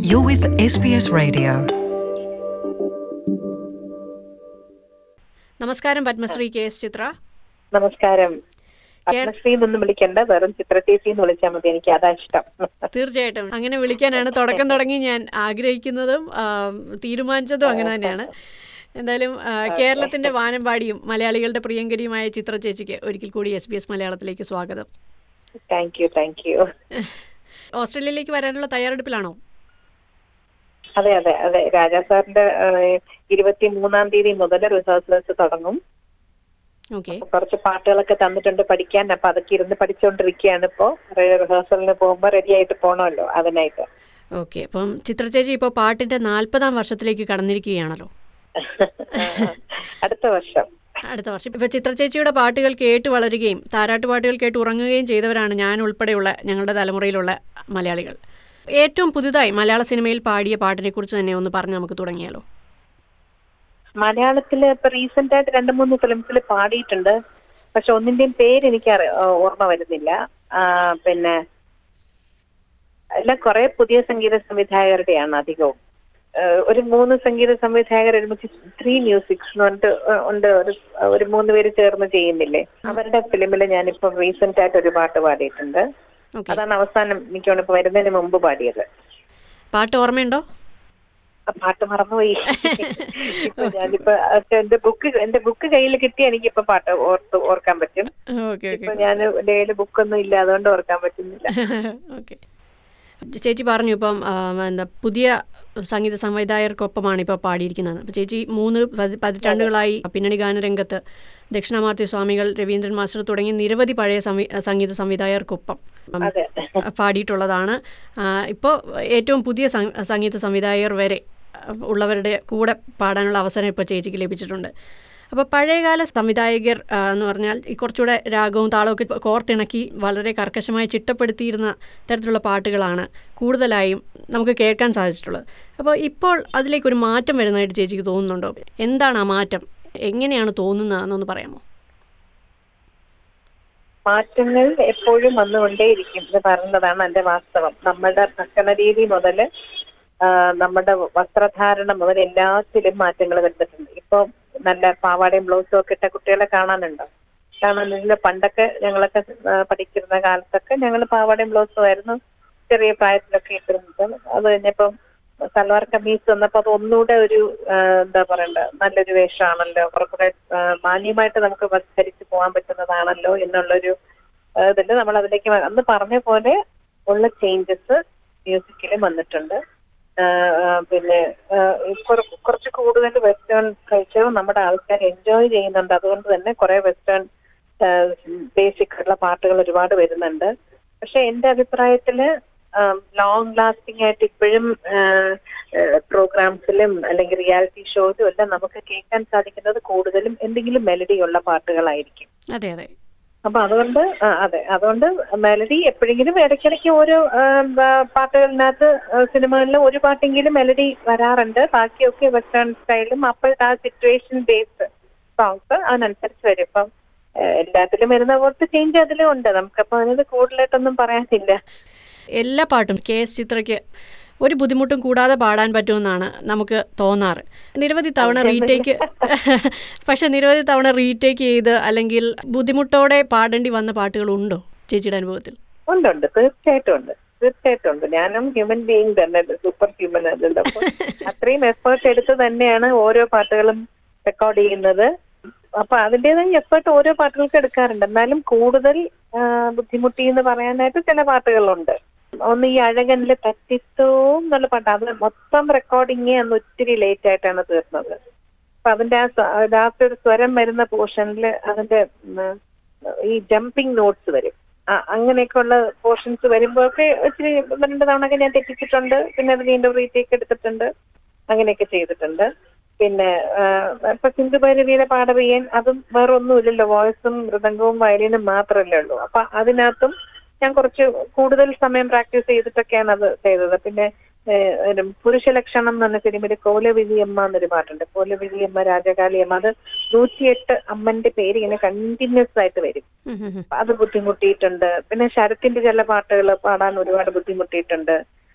You're with SBS Radio. നമസ്കാരം Padmashri K S ചിത്ര നമസ്കാരം പത്മശ്രീ എന്നൊന്നും വിളിക്കണ്ട വെറും ചിത്രചേച്ചി എന്ന് വിളിച്ചാൽ മതി എനിക്ക് അതാ ഇഷ്ടം തീർച്ചയായിട്ടും അങ്ങനെ വിളിക്കാനാണ് തുടക്കം തുടങ്ങി ഞാൻ ആഗ്രഹിക്കുന്നതും ആ, തീരുമാനിച്ചതും അങ്ങനെ തന്നെയാണ് എന്തായാലും ആ, കേരളത്തിന്റെ വാനമ്പാടിയും മലയാളികളുടെ പ്രിയങ്കരിയുമായ ചിത്ര ചേച്ചിക്ക് ഒരിക്കൽ കൂടി എസ് ബി എസ് മലയാളത്തിലേക്ക് സ്വാഗതം താങ്ക് യു താങ്ക് യു ഓസ്ട്രേലിയയിലേക്ക് വരാനുള്ള തയ്യാറെടുപ്പിലാണോ അതെ അതെ അതെ രാജാ സാറിന്റെ ഇരുപത്തി മൂന്നാം തീയതി മുതൽ റിഹേഴ്സൽസ് തുടങ്ങും ഓക്കെ കുറച്ച് പാട്ടുകളൊക്കെ തന്നിട്ടുണ്ട് പഠിക്കാൻ അപ്പൊ അതൊക്കെ ഇരുന്ന് പഠിച്ചുകൊണ്ടിരിക്കുകയാണ് ഇപ്പോ റിഹേഴ്സലിന് പോകുമ്പോ റെഡി ആയിട്ട് പോണമല്ലോ അതിനായിട്ട് ഓക്കെ അപ്പം ചിത്ര ചേച്ചി ഇപ്പോൾ പാട്ടിന്റെ നാൽപ്പതാം വർഷത്തിലേക്ക് കടന്നിരിക്കുകയാണല്ലോ അടുത്ത വർഷം അടുത്ത വർഷം ഇപ്പോൾ ചിത്ര ചേച്ചിയുടെ പാട്ടുകൾ കേട്ട് വളരുകയും താരാട്ട് പാട്ടുകൾ കേട്ട് ഉറങ്ങുകയും ചെയ്തവരാണ് ഞാൻ ഉൾപ്പെടെയുള്ള ഞങ്ങളുടെ തലമുറയിലുള്ള മലയാളികൾ ഏറ്റവും പുതുതായി മലയാള സിനിമയിൽ പാടിയ പാട്ടിനെ കുറിച്ച് തന്നെ ഒന്ന് പറഞ്ഞ് നമുക്ക് തുടങ്ങിയാലോ മലയാളത്തില് ഇപ്പൊ റീസെന്റ് ആയിട്ട് രണ്ട് മൂന്ന് ഫിലിംസിൽ പാടിയിട്ടുണ്ട് പക്ഷെ ഒന്നിന്റെയും പേര് എനിക്ക് അറി- ആ, ഓർമ്മ വരുന്നില്ല ആ, പിന്നെ എല്ലാം കുറെ പുതിയ സംഗീത സംവിധായകരുടെയാണ് അധികവും ആ, ഒരു മൂന്ന് സംഗീത സംവിധായകർ ഒരുമിച്ച് ത്രീ മ്യൂസിക്സ് ഉണ്ട് ഉണ്ട് ഒരു ഒരു മൂന്ന് പേര് ചേർന്ന് ചെയ്യുന്നില്ലേ അവരുടെ ഫിലിമിൽ ഞാനിപ്പോ റീസെന്റ് ആയിട്ട് ഒരു പാട്ട് പാടിയിട്ടുണ്ട് ഓക്കെ അതാണ് അവസാനം എനിക്കാണ് ഇപ്പൊ വരുന്നതിന് മുമ്പ് പാടിയത് പാട്ട് ഓർമ്മയുണ്ടോ ആ പാട്ട് മറന്നുപോയി ഇപ്പൊ ഞാനിപ്പോ പക്ഷെ എന്റെ ബുക്ക് എന്റെ ബുക്ക് കയ്യിൽ കിട്ടിയ എനിക്കിപ്പോ പാട്ട് ഓർത്ത് ഓർക്കാൻ പറ്റും ഓക്കെ ഓക്കെ ഇപ്പൊ ഞാൻ ഡേയിൽ ബുക്കൊന്നും ഇല്ല അതുകൊണ്ട് ഓർക്കാൻ പറ്റുന്നില്ല ഓക്കെ ചേച്ചി പറഞ്ഞു ഇപ്പം ആ, എന്താ പുതിയ സംഗീത സംവിധായകർക്കൊപ്പമാണ് ഇപ്പോൾ പാടിയിരിക്കുന്നത് അപ്പോൾ ചേച്ചി മൂന്ന് പതി- പതിറ്റാണ്ടുകളായി പിന്നണി ഗാനരംഗത്ത് ദക്ഷിണാമാർത്തി സ്വാമികൾ രവീന്ദ്രൻ മാസ്റ്റർ തുടങ്ങി നിരവധി പഴയ സംവി- സംഗീത സംവിധായകർക്കൊപ്പം ഉം, അതെ പാടിയിട്ടുള്ളതാണ് ഇപ്പോൾ ഏറ്റവും പുതിയ സം- സംഗീത സംവിധായകർ വരെ അഹ് ഉള്ളവരുടെ കൂടെ പാടാനുള്ള അവസരം ഇപ്പോൾ ചേച്ചിക്ക് ലഭിച്ചിട്ടുണ്ട് അപ്പോൾ പഴയകാല സംവിധായകർ ആ, എന്ന് പറഞ്ഞാൽ ഈ കുറച്ചുകൂടെ രാഗവും താളമൊക്കെ കോർത്തിണക്കി വളരെ കർക്കശമായി ചിട്ടപ്പെടുത്തിയിരുന്ന തരത്തിലുള്ള പാട്ടുകളാണ് കൂടുതലായും നമുക്ക് കേൾക്കാൻ സാധിച്ചിട്ടുള്ളത് അപ്പോൾ ഇപ്പോൾ അതിലേക്കൊരു മാറ്റം വരുന്നതായിട്ട് ചേച്ചിക്ക് തോന്നുന്നുണ്ടോ എന്താണ് ആ മാറ്റം എങ്ങനെയാണ് തോന്നുന്നതെന്നൊന്ന് പറയാമോ മാറ്റങ്ങൾ എപ്പോഴും വന്നുകൊണ്ടേയിരിക്കും എന്ന് പറയുന്നതാണ് എന്റെ വാസ്തവം നമ്മുടെ ഭക്ഷണ രീതി മുതൽ നമ്മുടെ വസ്ത്രധാരണം മുതൽ എല്ലാത്തിലും മാറ്റങ്ങൾ വരുത്തിയിട്ടുണ്ട് ഇപ്പൊ നല്ല പാവാടയും ബ്ലൗസും ഒക്കെ ഇട്ട കുട്ടികളെ കാണാനുണ്ടോ കാണാനില്ല പണ്ടൊക്കെ ഞങ്ങളൊക്കെ ആ, പഠിച്ചിരുന്ന കാലത്തൊക്കെ ഞങ്ങൾ പാവാടയും ബ്ലൗസും ആയിരുന്നു ചെറിയ പ്രായത്തിലൊക്കെ ഇട്ടിരുന്നത് അത് കഴിഞ്ഞപ്പം സൽവാർ കമ്മീസ് വന്നപ്പോ അത് ഒന്നുകൂടെ ഒരു ആ, എന്താ പറയണ്ട നല്ലൊരു വേഷമാണല്ലോ കുറച്ചുകൂടെ ആ, മാന്യമായിട്ട് നമുക്ക് ധരിച്ചു പോകാൻ പറ്റുന്നതാണല്ലോ എന്നുള്ളൊരു ആ, ഇതില് നമ്മൾ അതിലേക്ക് വ- അന്ന് പറഞ്ഞ പോലെ ഉള്ള ചേഞ്ചസ് മ്യൂസിക്കിലും വന്നിട്ടുണ്ട് ആ, ആ, പിന്നെ ആ, കുറ- കുറച്ച് കൂടുതൽ വെസ്റ്റേൺ കൾച്ചറും നമ്മുടെ ആൾക്കാർ എൻജോയ് ചെയ്യുന്നുണ്ട് അതുകൊണ്ട് തന്നെ കുറെ വെസ്റ്റേൺ ബേസിക് ഉള്ള പാട്ടുകൾ ഒരുപാട് വരുന്നുണ്ട് പക്ഷെ എന്റെ അഭിപ്രായത്തില് ലോങ് ലാസ്റ്റിംഗ് ആയിട്ട് ഇപ്പോഴും പ്രോഗ്രാംസിലും അല്ലെങ്കിൽ റിയാലിറ്റി ഷോയിലും എല്ലാം നമുക്ക് കേൾക്കാൻ സാധിക്കുന്നത് കൂടുതലും എന്തെങ്കിലും മെലഡി ഉള്ള പാട്ടുകളായിരിക്കും അതെ അതെ അപ്പൊ അതുകൊണ്ട് ആ, അതെ അതുകൊണ്ട് മെലഡി എപ്പോഴെങ്കിലും ഇടയ്ക്കിടയ്ക്ക് ഓരോ ആ, ബ- പാട്ടുകളിനകത്ത് ആ, സിനിമകളിൽ ഒരു പാട്ടെങ്കിലും മെലഡി വരാറുണ്ട് ബാക്കിയൊക്കെ വെസ്റ്റേൺ സ്റ്റൈലും അപ്പോഴത്തെ ആ സിറ്റുവേഷൻ ബേസ്ഡ് സോങ്സ് അതിനനുസരിച്ച് വരും ഇപ്പം ആ, എല്ലാത്തിലും വരുന്ന പോലത്തെ ചേഞ്ച് അതിലും ഉണ്ട് നമുക്കപ്പോ അതിനത് കൂടുതലായിട്ടൊന്നും പറയാനില്ല എല്ലാ പാട്ടും കെ എസ് ചിത്രയ്ക്ക് ഒരു ബുദ്ധിമുട്ടും കൂടാതെ പാടാൻ പറ്റുമെന്നാണ് നമുക്ക് തോന്നാറ് നിരവധി തവണ റീടേക്ക് പക്ഷെ നിരവധി തവണ റീടേക്ക് ചെയ്ത് അല്ലെങ്കിൽ ബുദ്ധിമുട്ടോടെ പാടേണ്ടി വന്ന പാട്ടുകളുണ്ടോ ചേച്ചിയുടെ അനുഭവത്തിൽ ഉണ്ട് ഉണ്ട് തീർച്ചയായിട്ടും ഉണ്ട് തീർച്ചയായിട്ടും ഉണ്ട് ഞാനും ഹ്യൂമൻ ബീയിങ് തന്നെ സൂപ്പർ ഹ്യൂമൻ അല്ലല്ലോ അപ്പൊ അത്രയും എഫേർട്ട് എടുത്ത് തന്നെയാണ് ഓരോ പാട്ടുകളും റെക്കോർഡ് ചെയ്യുന്നത് അപ്പൊ അതിൻ്റെതായ എഫേർട്ട് ഓരോ പാട്ടുകൾക്ക് എടുക്കാറുണ്ട് എന്നാലും കൂടുതൽ ആ, ബുദ്ധിമുട്ടി എന്ന് പറയാനായിട്ട് ചില പാട്ടുകളുണ്ട് ഒന്ന് ഈ അഴകനിലെ തറ്റിത്തോ എന്നുള്ള പാട്ട് അത് മൊത്തം റെക്കോർഡിങ് അന്ന് ഒത്തിരി ലേറ്റ് ആയിട്ടാണ് തീർന്നത് അപ്പൊ അതിന്റെ ആ ലാസ്റ്റ് ഒരു സ്വരം വരുന്ന പോർഷനിൽ അതിന്റെ ഉം, ഈ ജമ്പിങ് നോട്ട്സ് വരും ആ, അങ്ങനെയൊക്കെയുള്ള പോർഷൻസ് വരുമ്പോഴൊക്കെ ഇച്ചിരി ഒന്ന് രണ്ട് തവണയൊക്കെ ഞാൻ തെറ്റിച്ചിട്ടുണ്ട് പിന്നെ അത് വീണ്ടും റീടേക്ക് എടുത്തിട്ടുണ്ട് അങ്ങനെയൊക്കെ ചെയ്തിട്ടുണ്ട് പിന്നെ ആ, ഇപ്പൊ സിന്ധു ഭൈരവിയുടെ പാടവയ്യൻ അതും വേറെ ഒന്നുമില്ലല്ലോ വോയിസും മൃദംഗവും വയലിനും മാത്രമല്ലേ ഉള്ളൂ അപ്പൊ അതിനകത്തും ഞാൻ കുറച്ച് കൂടുതൽ സമയം പ്രാക്ടീസ് ചെയ്തിട്ടൊക്കെയാണ് അത് ചെയ്തത് പിന്നെ ഏഹ്, ഒരു പുരുഷ ലക്ഷണം എന്ന് പറഞ്ഞ സിനിമയിൽ കോലവിഴിയമ്മ എന്നൊരു പാട്ടുണ്ട് കോലവിഴിയമ്മ രാജകാളിയമ്മ അത് നൂറ്റിയെട്ട് അമ്മന്റെ പേര് ഇങ്ങനെ കണ്ടിന്യൂസ് ആയിട്ട് വരും ഉം ഉം ഉം. അത് ബുദ്ധിമുട്ടിയിട്ടുണ്ട് പിന്നെ ശരത്തിന്റെ ചില പാട്ടുകൾ പാടാൻ ഒരുപാട് ബുദ്ധിമുട്ടിയിട്ടുണ്ട്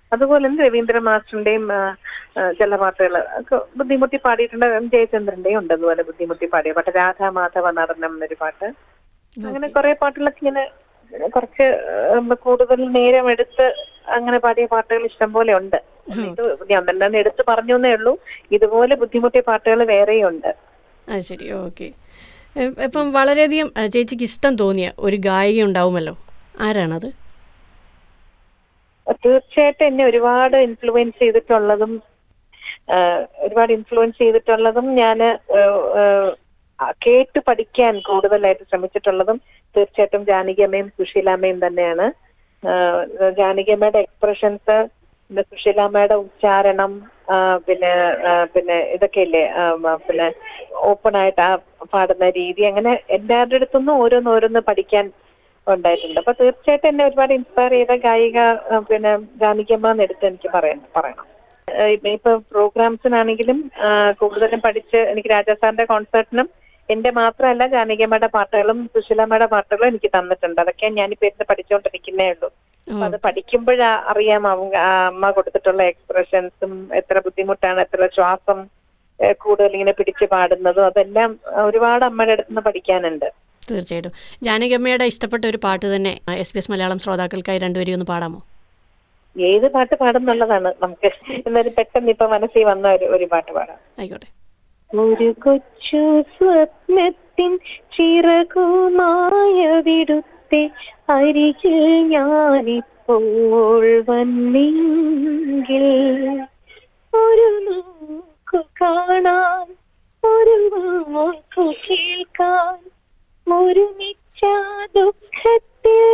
അതുപോലെ തന്നെ രവീന്ദ്ര മാസ്റ്ററിന്റെയും ആ, ആ, ചില പാട്ടുകൾ ഒക്കെ ബുദ്ധിമുട്ടി പാടിയിട്ടുണ്ട് എം ജയചന്ദ്രന്റെയും ഉണ്ട് അതുപോലെ ബുദ്ധിമുട്ടി പാടിയ പാട്ട് രാധാമാധവ നടനം എന്നൊരു പാട്ട് അങ്ങനെ കുറെ പാട്ടുകളൊക്കെ ഇങ്ങനെ കുറച്ച് ഉം, കൂടുതൽ നേരം എടുത്ത് അങ്ങനെ പാടിയ പാട്ടുകൾ ഇഷ്ടം പോലെ ഉണ്ട് ഇത് ഞാൻ തന്നെ എടുത്ത് പറഞ്ഞു എന്നേ ഉള്ളൂ ഇതുപോലെ ബുദ്ധിമുട്ടിയ പാട്ടുകൾ വേറെയുണ്ട് അത് ശരി ഓക്കെ ഇപ്പം വളരെയധികം ആ, ചേച്ചിക്ക് ഇഷ്ടം തോന്നിയ ഒരു ഗായിക ഉണ്ടാവുമല്ലോ ആരാണത് തീർച്ചയായിട്ടും എന്നെ ഒരുപാട് ഇൻഫ്ലുവൻസ് ചെയ്തിട്ടുള്ളതും ആ, ഒരുപാട് ഇൻഫ്ലുവൻസ് ചെയ്തിട്ടുള്ളതും ഞാൻ കേട്ട് പഠിക്കാൻ കൂടുതലായിട്ട് ശ്രമിച്ചിട്ടുള്ളതും തീർച്ചയായിട്ടും ജാനകിയമ്മയും സുശീലാമ്മയും തന്നെയാണ് ആ, ജാനകിയമ്മയുടെ എക്സ്പ്രഷൻസ് പിന്നെ സുശീലാമ്മയുടെ ഉച്ചാരണം ആ, പിന്നെ ആ, പിന്നെ ഇതൊക്കെ ഇല്ലേ ആ, മ, പിന്നെ ഓപ്പൺ ആയിട്ട് ആ പാടുന്ന രീതി അങ്ങനെ എല്ലാവരുടെ അടുത്തുനിന്നും ഓരോന്ന് ഓരോന്ന് പഠിക്കാൻ ഉണ്ടായിട്ടുണ്ട് അപ്പൊ തീർച്ചയായിട്ടും എന്നെ ഒരുപാട് ഇൻസ്പയർ ചെയ്ത ഗായിക ആ, പിന്നെ ജാനകിയമ്മ എന്നെടുത്ത് എനിക്ക് പറയാൻ പറയണം ആ, ഇപ്പൊ- ഇപ്പൊ പ്രോഗ്രാംസിനാണെങ്കിലും ആ, കൂടുതലും പഠിച്ച് എനിക്ക് രാജാ സാറിന്റെ കോൺസേർട്ടിനും എന്റെ മാത്രമല്ല ജാനകിയമ്മയുടെ പാട്ടുകളും സുശീലമ്മയുടെ പാട്ടുകളും എനിക്ക് തന്നിട്ടുണ്ട് അതൊക്കെ ഞാനിപ്പോ ഇരുന്ന് പഠിച്ചുകൊണ്ടിരിക്കുന്നേ ഉള്ളൂ അപ്പൊ അത് പഠിക്കുമ്പോഴാ അറിയാം അവ- ആ അമ്മ കൊടുത്തിട്ടുള്ള എക്സ്പ്രഷൻസും എത്ര ബുദ്ധിമുട്ടാണ് എത്ര ശ്വാസം ഏ, കൂടുതൽ ഇങ്ങനെ പിടിച്ച് പാടുന്നതും അതെല്ലാം ഒരുപാട് അമ്മയുടെ അടുത്ത് നിന്ന് പഠിക്കാനുണ്ട് തീർച്ചയായിട്ടും ജാനകിയമ്മയുടെ ഇഷ്ടപ്പെട്ട ഒരു പാട്ട് തന്നെ എസ് ബി എസ് മലയാളം ശ്രോതാക്കൾക്കായി രണ്ടുപേരും ഒന്ന് പാടാമോ ഏത് പാട്ട് പാടുന്നുള്ളതാണ് നമുക്ക് എന്നാലും പെട്ടെന്ന് ഇപ്പൊ മനസ്സിൽ വന്ന ഒരു ഒരു പാട്ട് പാടാം ആയിക്കോട്ടെ ഒരു കൊച്ചു സ്വപ്നത്തിൻ ചിറകുമായ വിടുത്തെ അരികിൽ ഞാനിപ്പോൾ വന്നെങ്കിൽ ഒരു നോക്കു കാണാൻ ഒരു വാക്കു കേൾക്കാൻ ഒരുമിച്ച ദുഃഖത്തിൽ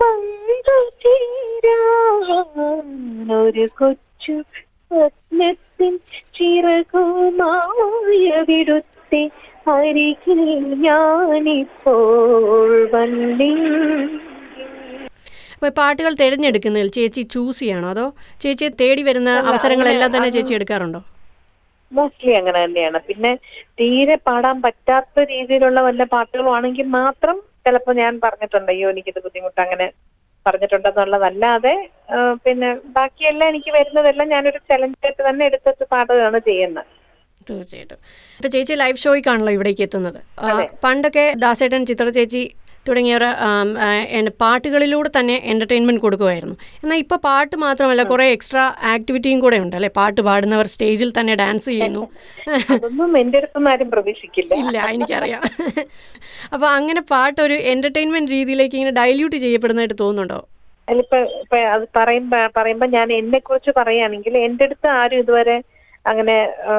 പങ്കുചേരാൻ ഒരു കൊച്ചു സ്വപ്നത്തിൻ ചിറകുമായ വിടുത്തെ അരികിൽ ഞാനിപ്പോൾ വന്നെങ്കിൽ അപ്പോൾ പാട്ടുകൾ തിരഞ്ഞെടുക്കുന്നതിൽ ചേച്ചി ചൂസ് ചെയ്യണോ അതോ ചേച്ചി തേടി വരുന്ന അവസരങ്ങളെല്ലാം തന്നെ ചേച്ചി എടുക്കാറുണ്ടോ മോസ്റ്റ്ലി അങ്ങനെ തന്നെയാണ് പിന്നെ തീരെ പാടാൻ പറ്റാത്ത രീതിയിലുള്ള വല്ല പാട്ടുകളും ആണെങ്കിൽ മാത്രം ചിലപ്പോൾ ഞാൻ പറഞ്ഞിട്ടുണ്ട് അയ്യോ എനിക്കിത് ബുദ്ധിമുട്ട് അങ്ങനെ പറഞ്ഞിട്ടുണ്ടെന്നുള്ളതല്ലാതെ ആ, പിന്നെ ബാക്കിയെല്ലാം എനിക്ക് വരുന്നതെല്ലാം ഞാനൊരു ചലഞ്ചായിട്ട് തന്നെ എടുത്തിട്ട് പാടുകയാണ് ചെയ്യുന്നത് തീർച്ചയായിട്ടും ഇപ്പൊ ചേച്ചി ലൈവ് ഷോയ്ക്കാണല്ലോ ഇവിടേക്ക് എത്തുന്നത് ആ, പണ്ടൊക്കെ ദാസേട്ടൻ ചിത്ര ചേച്ചി തുടങ്ങിയവർ ആം, ആ, എൻ- പാട്ടുകളിലൂടെ തന്നെ എന്റർടൈൻമെന്റ് കൊടുക്കുമായിരുന്നു എന്നാൽ ഇപ്പോൾ പാട്ട് മാത്രമല്ല കുറേ എക്സ്ട്രാ ആക്ടിവിറ്റിയും കൂടെ ഉണ്ട് അല്ലേ പാട്ട് പാടുന്നവർ സ്റ്റേജിൽ തന്നെ ഡാൻസ് ചെയ്യുന്നു അതൊന്നും എന്റെ അടുത്തൊന്നും ആരും പ്രതീക്ഷിക്കില്ല ഇല്ല എനിക്കറിയാം അപ്പോൾ അങ്ങനെ പാട്ട് ഒരു എന്റർടൈൻമെന്റ് രീതിയിലേക്ക് ഇങ്ങനെ ഡൈല്യൂട്ട് ചെയ്യപ്പെടുന്നതായിട്ട് തോന്നുന്നുണ്ടോ അതിലിപ്പോ ഇപ്പൊ അത് പറയുമ്പോ പറയുമ്പോ ഞാൻ എന്നെ കുറിച്ച് പറയുകയാണെങ്കിൽ എന്റെ അടുത്ത് ആരും ഇതുവരെ അങ്ങനെ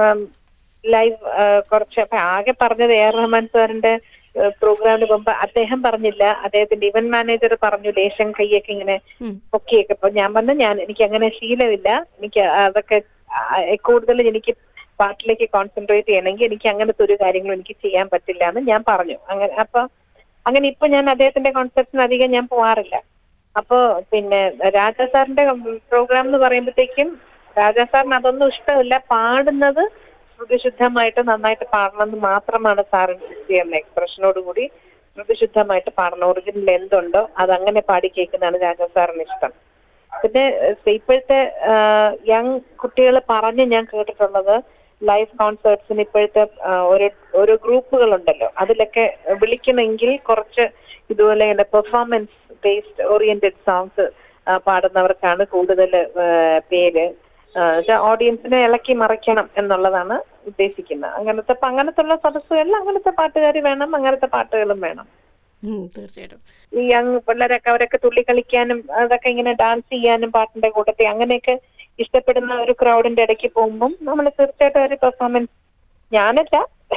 ലൈവ് കുറച്ച് അപ്പൊ ആകെ പറഞ്ഞത് എ ആർ റഹ്മാൻ സാറിന്റെ പ്രോഗ്രാമിന് പോകുമ്പോ അദ്ദേഹം പറഞ്ഞില്ല അദ്ദേഹത്തിന്റെ ഇവന്റ് മാനേജർ പറഞ്ഞു ലേശം കൈയൊക്കെ ഇങ്ങനെ ഉം. പൊക്കിയൊക്കെ അപ്പൊ ഞാൻ പറഞ്ഞു ഞാൻ എനിക്ക് അങ്ങനെ ശീലമില്ല എനിക്ക് അതൊക്കെ ആ, കൂടുതൽ എനിക്ക് പാട്ടിലേക്ക് കോൺസെൻട്രേറ്റ് ചെയ്യണമെങ്കിൽ എനിക്ക് അങ്ങനത്തെ ഒരു കാര്യങ്ങളും എനിക്ക് ചെയ്യാൻ പറ്റില്ല എന്ന് ഞാൻ പറഞ്ഞു അങ്ങനെ അപ്പൊ അങ്ങനെ ഇപ്പൊ ഞാൻ അദ്ദേഹത്തിന്റെ കോൺസെപ്റ്റിന് അധികം ഞാൻ പോവാറില്ല അപ്പോ പിന്നെ രാജാ സാറിന്റെ പ്രോഗ്രാം എന്ന് പറയുമ്പോഴത്തേക്കും രാജാ സാറിന് അതൊന്നും ഇഷ്ടമില്ല പാടുന്നത് ശ്രുതിശുദ്ധമായിട്ട് നന്നായിട്ട് പാടണം എന്ന് മാത്രമാണ് സാർ ഇൻസിസ്റ്റ് ചെയ്യുന്ന എക്സ്പ്രഷനോട് കൂടി ശ്രുതിശുദ്ധമായിട്ട് പാടണം ഒറിജിനൽ എന്തുണ്ടോ അത് അങ്ങനെ പാടി കേൾക്കുന്നതാണ് രാജാ സാറിന് ഇഷ്ടം പിന്നെ ഏഹ് ഇപ്പോഴത്തെ യങ് കുട്ടികൾ പറഞ്ഞ് ഞാൻ കേട്ടിട്ടുള്ളത് ലൈവ് കോൺസേർട്സിന് ഇപ്പോഴത്തെ ആഹ് ഓരോ ഓരോ ഗ്രൂപ്പുകളുണ്ടല്ലോ അതിലൊക്കെ വിളിക്കണമെങ്കിൽ കുറച്ച് ഇതുപോലെ ഇങ്ങനെ പെർഫോമൻസ് ബേസ്ഡ് ഓറിയന്റഡ് സോങ്സ് പാടുന്നവർക്കാണ് കൂടുതൽ പേര് ഓഡിയൻസിനെ ഇളക്കി മറിക്കണം എന്നുള്ളതാണ് ഉദ്ദേശിക്കുന്നത് അങ്ങനത്തെ അപ്പൊ അങ്ങനത്തുള്ള സദസ്സുകളിൽ അങ്ങനത്തെ പാട്ടുകാർ വേണം അങ്ങനത്തെ പാട്ടുകളും വേണം ഉം, തീർച്ചയായിട്ടും ഈ യങ് പിള്ളേരൊക്കെ അവരൊക്കെ തുള്ളി കളിക്കാനും അതൊക്കെ ഇങ്ങനെ ഡാൻസ് ചെയ്യാനും പാട്ടിന്റെ കൂട്ടത്തിൽ അങ്ങനെയൊക്കെ ഇഷ്ടപ്പെടുന്ന ഒരു ക്രൗഡിന്റെ ഇടയ്ക്ക് പോകുമ്പോൾ നമ്മൾ തീർച്ചയായിട്ടും ഒരു പെർഫോമൻസ് ഞാനല്ല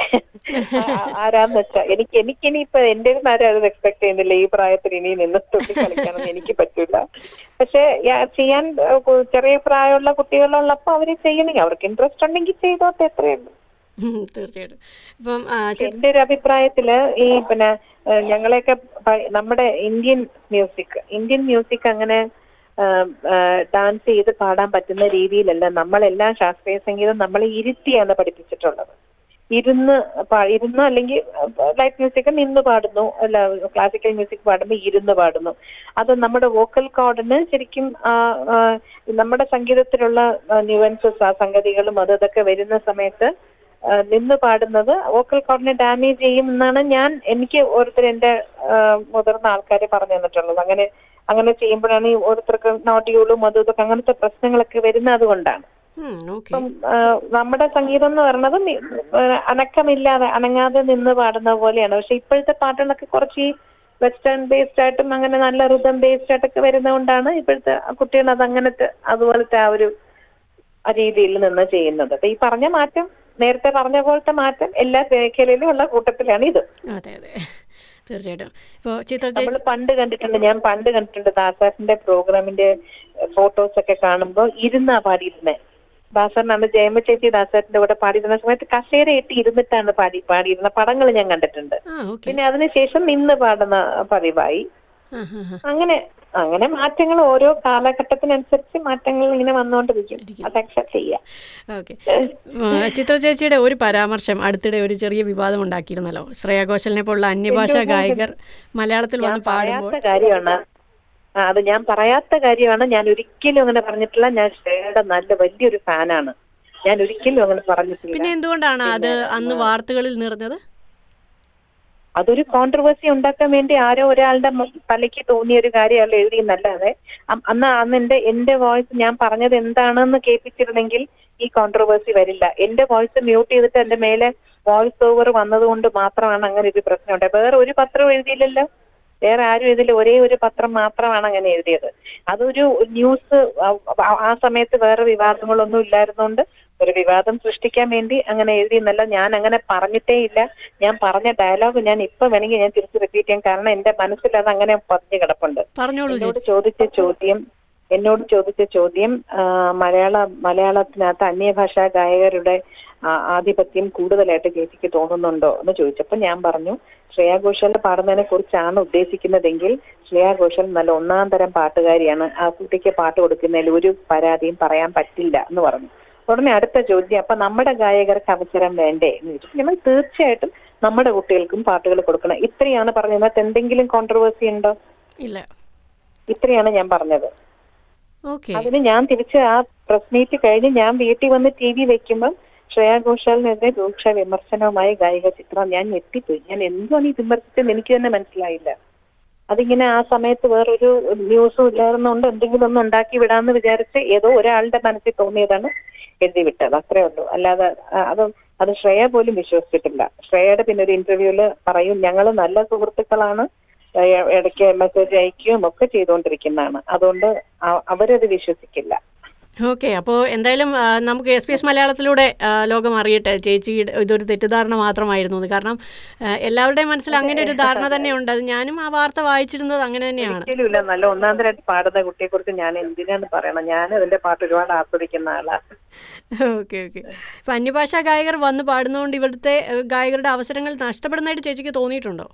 ആ- ആരാന്ന് വെച്ചാ എനിക്ക് എനിക്കിനി ഇപ്പൊ എന്റെ ആരും അത് എക്സ്പെക്ട് ചെയ്യുന്നില്ല ഈ പ്രായത്തിൽ ഇനി നിന്ന് തുള്ളി കളിക്കണം എനിക്ക് പറ്റൂല പക്ഷെ യാ- ചെയ്യാൻ ഏഹ്, കു- ചെറിയ പ്രായമുള്ള കുട്ടികളുള്ളപ്പോ അവര് ചെയ്യണമെങ്കിൽ അവർക്ക് ഇൻട്രസ്റ്റ് ഉണ്ടെങ്കിൽ ചെയ്തോട്ടെ എത്രയേ ഉള്ളൂ ഉം, തീർച്ചയായിട്ടും ഇപ്പം ആ, ചെ- എന്റെ ഒരു അഭിപ്രായത്തില് ഈ പിന്നെ ഏഹ്, ഞങ്ങളെയൊക്കെ പ- നമ്മുടെ ഇന്ത്യൻ മ്യൂസിക് ഇന്ത്യൻ മ്യൂസിക് അങ്ങനെ ഡാൻസ് ചെയ്ത് പാടാൻ പറ്റുന്ന രീതിയിലല്ല നമ്മളെല്ലാം ശാസ്ത്രീയ സംഗീതം നമ്മളെ ഇരുത്തിയാണ് പഠിപ്പിച്ചിട്ടുള്ളത് ഇരുന്ന് പാ- ഇരുന്ന് അല്ലെങ്കിൽ ലൈറ്റ് മ്യൂസിക് നിന്ന് പാടുന്നു അല്ല ക്ലാസിക്കൽ മ്യൂസിക് പാടുമ്പോൾ ഇരുന്ന് പാടുന്നു അത് നമ്മുടെ വോക്കൽ കോഡിന് ശരിക്കും ആ, ആ, നമ്മുടെ സംഗീതത്തിലുള്ള ന്യൂവൻസസ് ആ സംഗതികളും അത് ഇതൊക്കെ വരുന്ന സമയത്ത് ആ, നിന്ന് പാടുന്നത് വോക്കൽ കോഡിനെ ഡാമേജ് ചെയ്യും എന്നാണ് ഞാൻ എനിക്ക് ഓരോരുത്തർ എന്റെ ആ, മുതിർന്ന ആൾക്കാർ പറഞ്ഞു തന്നിട്ടുള്ളത് അങ്ങനെ അങ്ങനെ ചെയ്യുമ്പോഴാണ് ഈ ഓരോരുത്തർക്ക് നോട്യൂളും അതും ഇതൊക്കെ അങ്ങനത്തെ പ്രശ്നങ്ങളൊക്കെ വരുന്നത് അതുകൊണ്ടാണ് ഓക്കെ ഇപ്പം ആ, നമ്മുടെ സംഗീതം എന്ന് പറയുന്നത് നി- ആ, അനക്കമില്ലാതെ അനങ്ങാതെ നിന്ന് പാടുന്ന പോലെയാണ് പക്ഷെ ഇപ്പോഴത്തെ പാട്ടുകളൊക്കെ കുറച്ച് ഈ വെസ്റ്റേൺ ബേസ്ഡ് ആയിട്ടും അങ്ങനെ നല്ല ഋതം ബേസ്ഡ് ആയിട്ടൊക്കെ വരുന്നതുകൊണ്ടാണ് ഇപ്പോഴത്തെ കുട്ടികൾ അത് അങ്ങനത്തെ അതുപോലത്തെ ആ ഒരു ആ രീതിയിൽ നിന്ന് ചെയ്യുന്നത് അപ്പൊ ഈ പറഞ്ഞ മാറ്റം നേരത്തെ പറഞ്ഞ പോലത്തെ മാറ്റം എല്ലാ മേഖലയിലും ഉള്ള കൂട്ടത്തിലാണ് ഇത് അതെ അതെ തീർച്ചയായിട്ടും ഇപ്പോൾ ചിത്ര നമ്മൾ ചേച്ചി പണ്ട് കണ്ടിട്ടുണ്ട് ഞാൻ പണ്ട് കണ്ടിട്ടുണ്ട് ദാസാറിന്റെ പ്രോഗ്രാമിന്റെ ഫോട്ടോസ് ഒക്കെ കാണുമ്പോൾ ഇരുന്നാ പാടിയിരുന്നത് ദാസറിന് അന്ന് ജയമ്മ ചേച്ചി ദാസറിന്റെ കൂടെ പാടിയിരുന്ന സമയത്ത് കസേര ഇട്ട് ഇരുന്നിട്ടാണ് പാടി പാടിയിരുന്ന പടങ്ങൾ ഞാൻ കണ്ടിട്ടുണ്ട് ആ ഓക്കെ പിന്നെ അതിനുശേഷം നിന്ന് പാടുന്ന പതിവായി ആ ഹാ ഹാ അങ്ങനെ അങ്ങനെ മാറ്റങ്ങൾ ഓരോ കാലഘട്ടത്തിനനുസരിച്ച് മാറ്റങ്ങൾ ഇങ്ങനെ വന്നുകൊണ്ടിരിക്കും അത് അക്സെപ്റ്റ് ചെയ്യാം ഓക്കെ ചിത്ര ചേച്ചിയുടെ ഒരു പരാമർശം അടുത്തിടെ ഒരു ചെറിയ വിവാദം ഉണ്ടാക്കിയിരുന്നല്ലോ ശ്രേയ ഘോഷലിനെ പോലുള്ള അന്യഭാഷാ ഗായകർ മലയാളത്തിൽ വന്ന് പാടുമ്പോൾ പറയാത്ത കാര്യമാണ് ആ, അത് ഞാൻ പറയാത്ത കാര്യമാണ് ഞാൻ ഒരിക്കലും അങ്ങനെ പറഞ്ഞിട്ടില്ല ഞാൻ ശ്രേയയുടെ നല്ല വലിയൊരു ഫാനാണ് ഞാൻ ഒരിക്കലും അങ്ങനെ പറഞ്ഞിട്ടില്ല പിന്നെ എന്തുകൊണ്ടാണ് അത് അന്ന് വാർത്തകളിൽ നിറഞ്ഞത് അതൊരു കോൺട്രവേഴ്സി ഉണ്ടാക്കാൻ വേണ്ടി ആരോ ഒരാളുടെ മ- തലയ്ക്ക് തോന്നിയ ഒരു കാര്യമല്ല എഴുതിയെന്നല്ലാതെ അ- അന്ന് അന്ന് എന്റെ എന്റെ വോയിസ് ഞാൻ പറഞ്ഞത് എന്താണെന്ന് കേൾപ്പിച്ചിരുന്നെങ്കിൽ ഈ കോൺട്രവേഴ്സി വരില്ല എന്റെ വോയിസ് മ്യൂട്ട് ചെയ്തിട്ട് എന്റെ മേലെ വോയിസ് ഓവർ വന്നതുകൊണ്ട് മാത്രമാണ് അങ്ങനെ ഒരു പ്രശ്നം ഉണ്ടായത് വേറെ ഒരു പത്രം എഴുതിയില്ലല്ലോ വേറെ ആരും ഇതിൽ ഒരേ ഒരു പത്രം മാത്രമാണ് അങ്ങനെ എഴുതിയത് അതൊരു ന്യൂസ് ആ- ആ സമയത്ത് വേറെ വിവാദങ്ങളൊന്നും ഇല്ലായിരുന്നുകൊണ്ട് ഒരു വിവാദം സൃഷ്ടിക്കാൻ വേണ്ടി അങ്ങനെ എഴുതിയെന്നല്ല ഞാൻ അങ്ങനെ പറഞ്ഞിട്ടേ ഇല്ല ഞാൻ പറഞ്ഞ ഡയലോഗ് ഞാൻ ഇപ്പൊ വേണമെങ്കിൽ ഞാൻ തിരിച്ച് റിപ്പീറ്റ് ചെയ്യാം കാരണം എന്റെ മനസ്സിൽ അത് അങ്ങനെ പറഞ്ഞു കിടപ്പുണ്ട് പറഞ്ഞോളൂ എന്നോട് ചേച്ചി ചോദിച്ച ചോദ്യം എന്നോട് ചോദിച്ച ചോദ്യം ആ, മലയാള മലയാളത്തിനകത്ത് അന്യഭാഷാ ഗായകരുടെ ആ, ആധിപത്യം കൂടുതലായിട്ട് ചേച്ചിക്ക് തോന്നുന്നുണ്ടോ എന്ന് ചോദിച്ചപ്പോൾ ഞാൻ പറഞ്ഞു ശ്രേയാ ഘോഷാൽ പാടുന്നതിനെ കുറിച്ചാണ് ഉദ്ദേശിക്കുന്നതെങ്കിൽ ശ്രേയാ ഘോഷാൽ നല്ല ഒന്നാം തരം പാട്ടുകാരിയാണ് ആ കുട്ടിക്ക് പാട്ട് കൊടുക്കുന്നതിൽ ഒരു പരാതിയും പറയാൻ പറ്റില്ല എന്ന് പറഞ്ഞു ഉടനെ അടുത്ത ചോദ്യം അപ്പൊ നമ്മുടെ ഗായകർക്ക് അവസരം വേണ്ടേ എന്ന് ചോദിച്ചു നമ്മൾ തീർച്ചയായിട്ടും നമ്മുടെ കുട്ടികൾക്കും പാട്ടുകൾ കൊടുക്കണം ഇത്രയാണ് പറഞ്ഞത് ഇതിനകത്ത് എന്തെങ്കിലും കോൺട്രവേഴ്സി ഉണ്ടോ ഇല്ല ഇത്രയാണ് ഞാൻ പറഞ്ഞത് ഓക്കെ അതിന് ഞാൻ തിരിച്ച് ആ പ്രസ് മീറ്റ് കഴിഞ്ഞ് ഞാൻ വീട്ടിൽ വന്ന് ടി വി വെക്കുമ്പം ശ്രേയാ ഘോഷാലിനെതിരെ രൂക്ഷ വിമർശനവുമായി ഗായിക ചിത്രം ഞാൻ ഞെട്ടിപ്പോയി ഞാൻ എന്താണ് ഈ വിമർശിച്ചെന്ന് എനിക്ക് തന്നെ മനസ്സിലായില്ല അതിങ്ങനെ ആ സമയത്ത് വേറൊരു ന്യൂസും ഇല്ലായിരുന്നുകൊണ്ട് എന്തെങ്കിലും ഒന്ന് ഉണ്ടാക്കി വിടാന്ന് വിചാരിച്ച് ഏതോ ഒരാളുടെ മനസ്സിൽ തോന്നിയതാണ് എഴുതി വിട്ടത് അത്രേ ഉള്ളൂ അല്ലാതെ ആ, അത് അത് ശ്രേയ പോലും വിശ്വസിച്ചിട്ടില്ല ശ്രേയയുടെ പിന്നെ ഒരു ഇന്റർവ്യൂല് പറയും ഞങ്ങൾ നല്ല സുഹൃത്തുക്കളാണ് ഏ- ഇടയ്ക്ക് മെസ്സേജ് അയക്കുകയും ഒക്കെ ചെയ്തുകൊണ്ടിരിക്കുന്നതാണ് അതുകൊണ്ട് അ- അവരത് വിശ്വസിക്കില്ല ഓക്കെ അപ്പോൾ എന്തായാലും ആ, നമുക്ക് എസ് പി എസ് മലയാളത്തിലൂടെ ആ, ലോകം അറിയട്ടെ ചേച്ചിയുടെ ഇതൊരു തെറ്റിദ്ധാരണ മാത്രമായിരുന്നു എന്ന്. കാരണം ആ, എല്ലാവരുടെയും മനസ്സിൽ അങ്ങനെ ഒരു ധാരണ തന്നെയുണ്ട് അത് ഞാനും ആ വാർത്ത വായിച്ചിരുന്നത് അങ്ങനെ തന്നെയാണ് ഒരിക്കലും ഇല്ല നല്ല ഒന്നാന്തരായിട്ട് പാടുന്ന കുട്ടിയെ കുറിച്ച് ഞാൻ എന്തിനാണ് പറയണം ഞാൻ അതിന്റെ പാട്ട് ഒരുപാട് ആസ്വദിക്കുന്ന ആളാ ഓക്കെ ഓക്കെ ഇപ്പം അന്യഭാഷാ ഗായകർ വന്ന് പാടുന്നതുകൊണ്ട് ഇവിടുത്തെ ഏഹ്, ഗായകരുടെ അവസരങ്ങൾ നഷ്ടപ്പെടുന്നതായിട്ട് ചേച്ചിക്ക് തോന്നിയിട്ടുണ്ടോ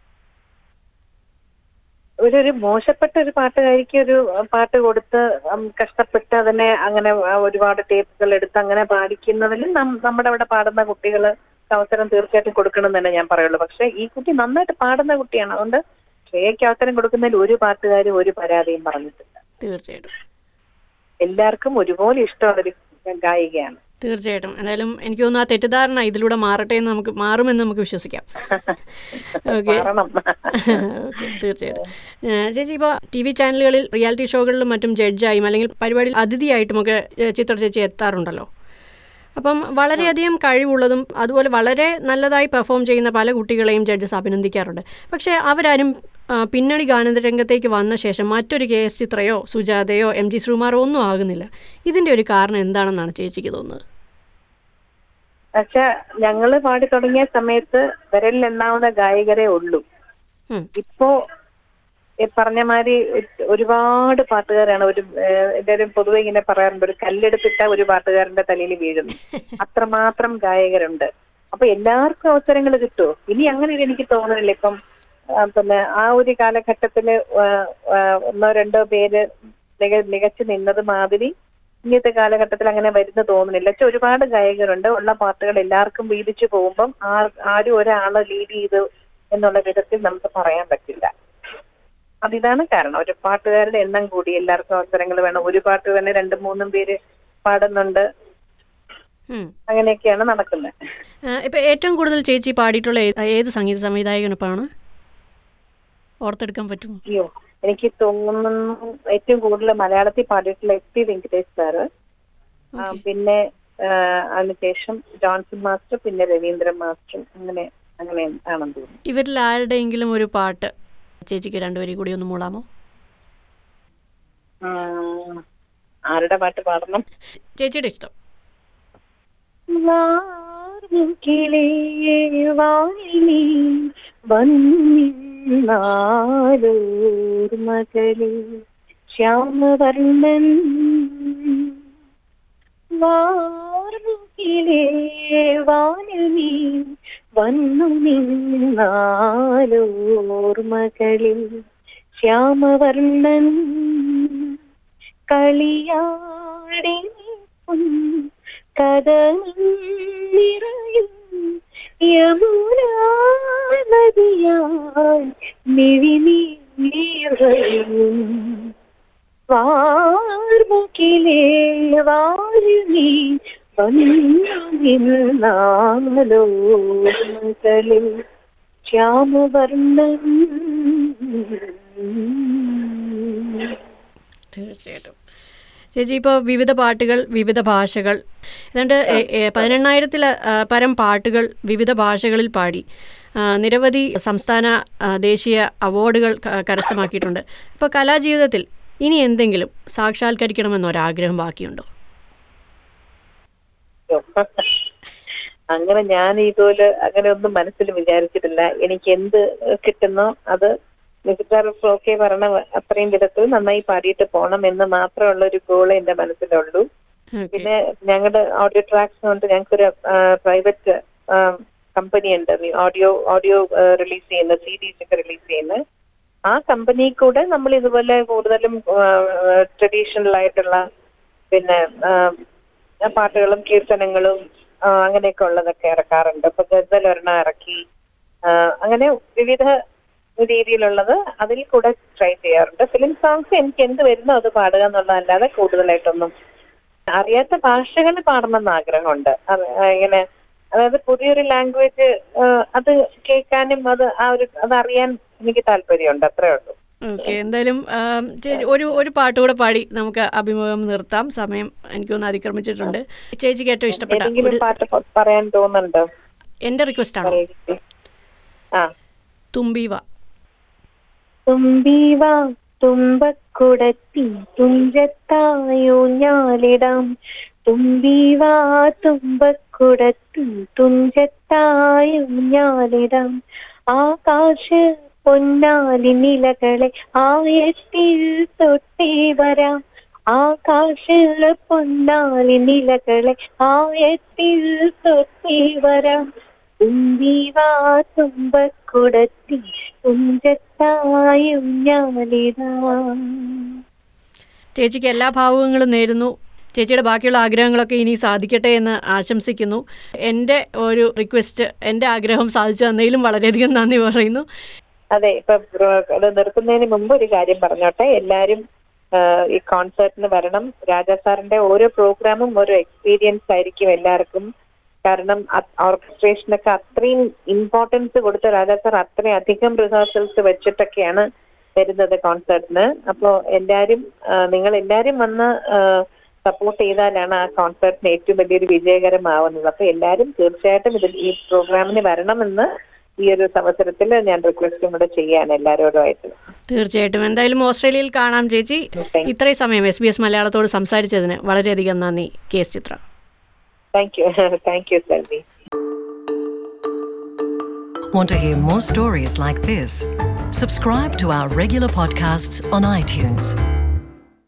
ഒരു ഒരു മോശപ്പെട്ട ഒരു പാട്ടുകാരിക്ക് ഒരു പാട്ട് കൊടുത്ത് ഉം, കഷ്ടപ്പെട്ട് അതിനെ അങ്ങനെ ആ, ഒരുപാട് ടേപ്പുകൾ എടുത്ത് അങ്ങനെ പാടിക്കുന്നതിൽ നം- നമ്മുടെ അവിടെ പാടുന്ന കുട്ടികൾ അവസരം തീർച്ചയായിട്ടും കൊടുക്കണം എന്ന് തന്നെ ഞാൻ പറയുള്ളൂ പക്ഷെ ഈ കുട്ടി നന്നായിട്ട് പാടുന്ന കുട്ടിയാണ് അതുകൊണ്ട് ശ്രേയയ്ക്ക് അവസരം കൊടുക്കുന്നതിൽ ഒരു പാട്ടുകാരും ഒരു പരാതിയും പറഞ്ഞിട്ടില്ല തീർച്ചയായിട്ടും എല്ലാവർക്കും ഒരുപോലെ ഇഷ്ടമുള്ള ഒരു ഗായികയാണ് തീർച്ചയായിട്ടും എന്തായാലും എനിക്ക് തോന്നുന്നു ആ തെറ്റിദ്ധാരണ ഇതിലൂടെ മാറട്ടെ എന്ന് നമുക്ക് മാറുമെന്ന് നമുക്ക് വിശ്വസിക്കാം ഓക്കെ മാറണം ഓക്കെ തീർച്ചയായിട്ടും ഏഹ് ചേച്ചി ഇപ്പോൾ ടി വി ചാനലുകളിൽ റിയാലിറ്റി ഷോകളിലും മറ്റും ജഡ്ജായും അല്ലെങ്കിൽ പരിപാടിയിൽ അതിഥിയായിട്ടുമൊക്കെ ഏഹ് ചിത്ര ചേച്ചി എത്താറുണ്ടല്ലോ അപ്പം വളരെയധികം കഴിവുള്ളതും അതുപോലെ വളരെ നല്ലതായി പെർഫോം ചെയ്യുന്ന പല കുട്ടികളെയും ജഡ്ജസ് അഭിനന്ദിക്കാറുണ്ട് പക്ഷേ അവരാരും ആ, പിന്നണി ഗാനരംഗത്തേക്ക് വന്ന ശേഷം മറ്റൊരു കെ എസ് ചിത്രയോ സുജാതയോ എം ജി ശ്രീകുമാറോ ഒന്നും ആകുന്നില്ല ഇതിൻ്റെ ഒരു കാരണം എന്താണെന്നാണ് ചേച്ചിക്ക് തോന്നുന്നത് പക്ഷെ ഞങ്ങള് പാടി തുടങ്ങിയ സമയത്ത് വിരലിൽ എണ്ണാവുന്ന ഗായകരേ ഉള്ളൂ ഉം. ഇപ്പോ ഈ പറഞ്ഞ മാതിരി ഒരുപാട് പാട്ടുകാരാണ് ഒരു ഏഹ്, എല്ലാവരും പൊതുവെ ഇങ്ങനെ പറയാറുണ്ട് ഒരു കല്ലെടുത്തിട്ട ഒരു പാട്ടുകാരന്റെ തലയിൽ വീഴുന്നു അത്രമാത്രം ഗായകരുണ്ട് അപ്പൊ എല്ലാവർക്കും അവസരങ്ങൾ കിട്ടുമോ ഇനി അങ്ങനെ ഒരു എനിക്ക് തോന്നുന്നില്ല ഇപ്പം ആ, പിന്നെ ആ ഒരു കാലഘട്ടത്തില് ആ, ആ, ഒന്നോ രണ്ടോ പേര് മിക മികച്ചു നിന്നത് മാതിരി ഇന്നത്തെ കാലഘട്ടത്തിൽ അങ്ങനെ വരുന്ന തോന്നുന്നില്ല പക്ഷെ ഒരുപാട് ഗായകരുണ്ട് ഉള്ള പാട്ടുകൾ എല്ലാവർക്കും വീതിച്ചു പോകുമ്പം ആർ- ആരും ഒരാളെ ലീഡ് ചെയ്തു എന്നുള്ള വിധത്തിൽ നമുക്ക് പറയാൻ പറ്റില്ല അതിതാണ് കാരണം ഒരു പാട്ടുകാരുടെ എണ്ണം കൂടി എല്ലാവർക്കും അവസരങ്ങൾ വേണം ഒരു പാട്ട് തന്നെ രണ്ടും മൂന്നും പേര് പാടുന്നുണ്ട് ഉം. അങ്ങനെയൊക്കെയാണ് നടക്കുന്നത് ആ, ഇപ്പൊ ഏറ്റവും കൂടുതൽ ചേച്ചി പാടിയിട്ടുള്ള ഏ- ഏത് സംഗീത സംവിധായകനൊപ്പമാണ് ഓർത്തെടുക്കാൻ പറ്റുമോ അയ്യോ എനിക്ക് തോന്നുന്നു ഏറ്റവും കൂടുതൽ മലയാളത്തിൽ പാടിയിട്ടുള്ള എസ് പി വെങ്കടേഷ് സാറ് ആ, പിന്നെ ആ, അതിനുശേഷം ജോൺസൺ മാസ്റ്റർ പിന്നെ രവീന്ദ്രൻ മാസ്റ്ററും അങ്ങനെ അങ്ങനെ ആണെന്ന് തോന്നുന്നു ഇവരിൽ ആരുടെയെങ്കിലും ഒരു പാട്ട് ചേച്ചിക്ക് രണ്ടുപേരും കൂടി ഒന്ന് മൂളാമോ ആ, ആരുടെ പാട്ട് പാടണം ചേച്ചിയുടെ ഇഷ്ടം വാർമുകിലേ വാനിൽ നീ വന്നിന്നാലോർമകളിൽ ശ്യാമവർണ്ണൻ വാർമുകിലേ വാനിൽ നീ വന്നു നിന്നാലോർമകളിൽ ശ്യാമവർണ്ണൻ കളിയാടി നിൽക്കും കഥനിറയും യമുനാ നദിയായി മിഴിനീറയും വാർമുകിലേ വാരുണി വന്നിരുന്നാലോ മകളിൽ ശ്യാമവർണ്ണൻ തീർച്ചയായിട്ടും ചേച്ചി ഇപ്പോൾ വിവിധ പാട്ടുകൾ വിവിധ ഭാഷകൾ ഏതാണ്ട് എ- എ- പതിനെണ്ണായിരത്തിൽ ആ, പരം പാട്ടുകൾ വിവിധ ഭാഷകളിൽ പാടി ആ, നിരവധി സംസ്ഥാന ആ, ദേശീയ അവാർഡുകൾ ക- കരസ്ഥമാക്കിയിട്ടുണ്ട് ഇപ്പോൾ കലാജീവിതത്തിൽ ഇനി എന്തെങ്കിലും സാക്ഷാത്കരിക്കണമെന്നൊരാഗ്രഹം ബാക്കിയുണ്ടോ അങ്ങനെ ഞാൻ ഇതുപോലെ അങ്ങനെ ഒന്നും മനസ്സിൽ വിചാരിച്ചിട്ടില്ല എനിക്ക് എന്ത് കിട്ടുന്നോ അത് മികച്ച ഓക്കെ പറഞ്ഞ അത്രയും വിധത്തിൽ നന്നായി പാടിയിട്ട് പോകണം എന്ന് മാത്രമുള്ള ഒരു ഗോൾ എന്റെ മനസ്സിലുള്ളൂ ഓക്കെ പിന്നെ ഞങ്ങളുടെ ഓഡിയോ ട്രാക്സ് കൊണ്ട് ഞങ്ങൾക്കൊരു പ്രൈവറ്റ് കമ്പനി ഉണ്ട് ഓഡിയോ ഓഡിയോ റിലീസ് ചെയ്യുന്ന സി ഡീസ് ഒക്കെ റിലീസ് ചെയ്യുന്ന ആ കമ്പനി കൂടെ നമ്മൾ ഇതുപോലെ കൂടുതലും ട്രഡീഷണൽ ആയിട്ടുള്ള പിന്നെ ആ, പാട്ടുകളും കീർത്തനങ്ങളും ആ, അങ്ങനെയൊക്കെ ഉള്ളതൊക്കെ ഇറക്കാറുണ്ട് ഇപ്പൊ ഗസൽ ഒരെണ്ണം ഇറക്കി ആ, അങ്ങനെ വിവിധ രീതിയിലുള്ളത് അതിൽ കൂടെ ട്രൈ ചെയ്യാറുണ്ട് ഫിലിം സോങ്സ് എനിക്ക് എന്ത് വരുന്നോ അത് പാടുക എന്നുള്ളതല്ലാതെ കൂടുതലായിട്ടൊന്നും അറിയാത്ത ഭാഷകൾ പാടണമെന്ന് ആഗ്രഹമുണ്ട് അത് ഇങ്ങനെ അതായത് പുതിയൊരു ലാംഗ്വേജ് അത് കേൾക്കാനും അത് ആ ഒരു അത് അറിയാൻ എനിക്ക് താല്പര്യമുണ്ട് അത്രേ ഉള്ളൂ ഓക്കെ എന്തായാലും ആം, ചേച്ചി ഒരു ഒരു പാട്ട് കൂടെ പാടി നമുക്ക് അഭിമുഖം നിർത്താം സമയം എനിക്കൊന്ന് അതിക്രമിച്ചിട്ടുണ്ട് ചേച്ചിക്ക് ഏറ്റവും ഇഷ്ടപ്പെട്ട ഏതെങ്കിലും ഒരു പാട്ട് പ- പറയാൻ തോന്നുന്നുണ്ടോ എൻ്റെ റിക്വസ്റ്റ് ആണോ പറയൂ. ആ തുമ്പീവ തുമ്പീവ തുമ്പക്കുടത്തി തുഞ്ചത്തായോ ഞാലിടാം തുമ്പീവ തുമ്പക്കുടത്തി തുഞ്ചത്തായോ ഞാലിടാം ആകാശ പൊന്നാലി നിലകളെ ആയത്തിൽ തൊട്ടേ വരാം ആകാശ പൊന്നാലി നിലകളെ ആയത്തിൽ തൊട്ടേ വരാം തുമ്പീവാ തുമ്പക്കുടത്തി തുഞ്ചത്തായും ഞാനിതാ ചേച്ചിക്ക് എല്ലാ ഭാവുകങ്ങളും നേരുന്നു ചേച്ചിയുടെ ബാക്കിയുള്ള ആഗ്രഹങ്ങളൊക്കെ ഇനി സാധിക്കട്ടെ എന്ന് ആശംസിക്കുന്നു എൻ്റെ ഒരു റിക്വസ്റ്റ് എൻ്റെ ആഗ്രഹം സാധിച്ചു തന്നതിലും വളരെയധികം നന്ദി പറയുന്നു അതെ ഇപ്പൊ ബ്രോ- ഇത് നിർത്തുന്നതിന് മുമ്പ് ഒരു കാര്യം പറഞ്ഞോട്ടെ എല്ലാരും ആ, ഈ കോൺസേർട്ടിന് വരണം രാജാ സാറിന്റെ ഓരോ പ്രോഗ്രാമും ഓരോ എക്സ്പീരിയൻസ് ആയിരിക്കും എല്ലാവർക്കും കാരണം ഓർക്കസ്ട്രേഷനൊക്കെ അത്രയും ഇമ്പോർട്ടൻസ് കൊടുത്ത രാജാ സാർ അത്രയും അധികം റിഹേഴ്സൽസ് വെച്ചിട്ടൊക്കെയാണ് വരുന്നത് കോൺസേർട്ടിന് അപ്പോൾ എല്ലാരും ആ, നിങ്ങൾ എല്ലാരും വന്ന് സപ്പോർട്ട് ചെയ്താലാണ് ആ കോൺസേർട്ടിന് ഏറ്റവും വലിയൊരു വിജയകരമാവുന്നത് അപ്പൊ എല്ലാരും തീർച്ചയായിട്ടും ഇതിൽ ഈ പ്രോഗ്രാമിന് വരണമെന്ന് ഈ ഒരു അവസരത്തിൽ ഞാൻ റിക്വസ്റ്റും കൂടെ ചെയ്യാണ് എല്ലാവരോടുമായിട്ട് തീർച്ചയായിട്ടും എന്തായാലും ഓസ്ട്രേലിയയിൽ കാണാം ചേച്ചി ഇത്രയും സമയം എസ് ബി എസ് മലയാളത്തോട് സംസാരിച്ചതിന് വളരെയധികം നന്ദി K S Chithra thank you thank you Selvi Want to hear more stories like this? Subscribe to our regular podcasts on iTunes.